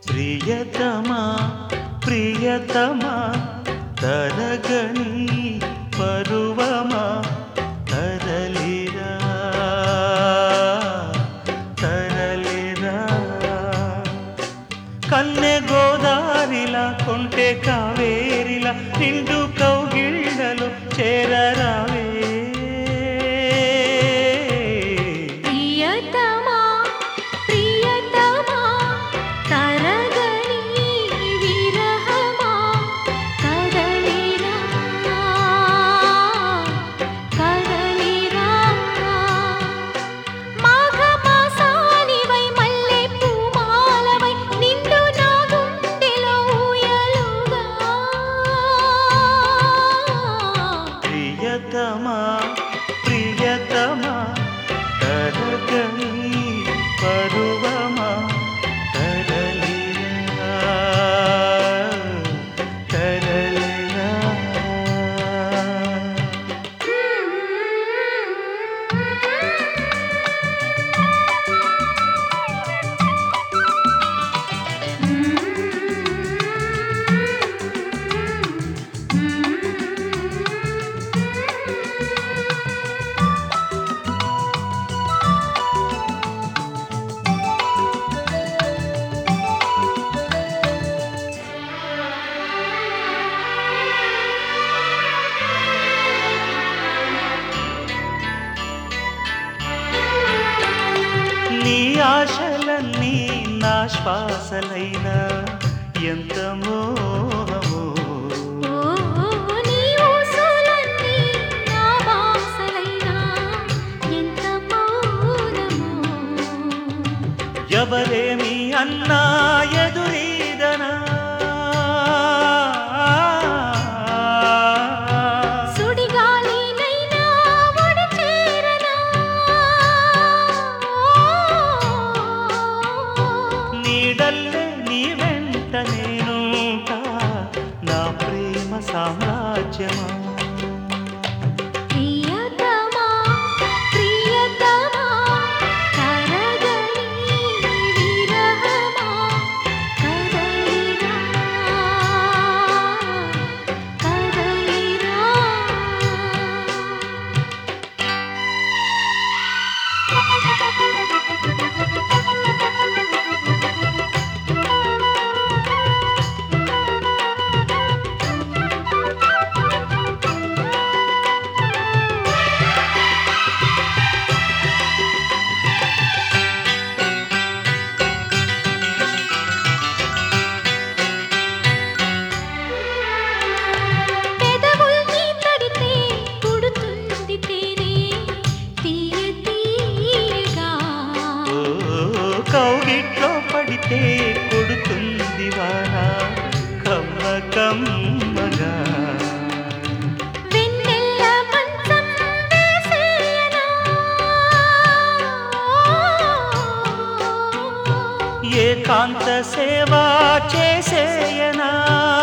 ప్రియతమా ప్రియతమా తరగని పరువమా తరలిరా తరలిరా కన్నె గోదారిలా కొంటె కావేరిలా నిండు కౌగిళ్ళలు చేరరావే ప్రియతమా ప్రియతమా తరగని విరహమా కదలిరా కదలిరా మాఘమాసానివై మల్లె పూమాలవై నిండు నా గుండెలో ఊయలుగా ప్రియతమా ప్రియతమా తరగని పరువమా తరలిరా తరలిరా నీ ఆశలన్నీ నా శ్వాసలైనా ఎంత మోహమో ఓ నీ ఊసులన్నీ నా వాసలైనా ఎంత మౌనమో ఎవరేమి అన్నా ఎదురీదనా సుడిగాలినైనా ఒడి చేరనా నీడల్లే నీ వెంట నేనుంటా నా ప్రేమ సామ్రాజ్యమా ప్రియతమా ప్రియతమా తరగని విరహమా కదలిరా కదలిరా పెదవుల్ని తడితే పుడుతుంది తేనె తీయ తీయగా ఓ కౌగిట్లో పడితే కొడుతుంది వాన కమ్మ కమ్మగా వెన్నెల్ల మంచం వేసేయనా ఏకాంత సేవ చేసేయనా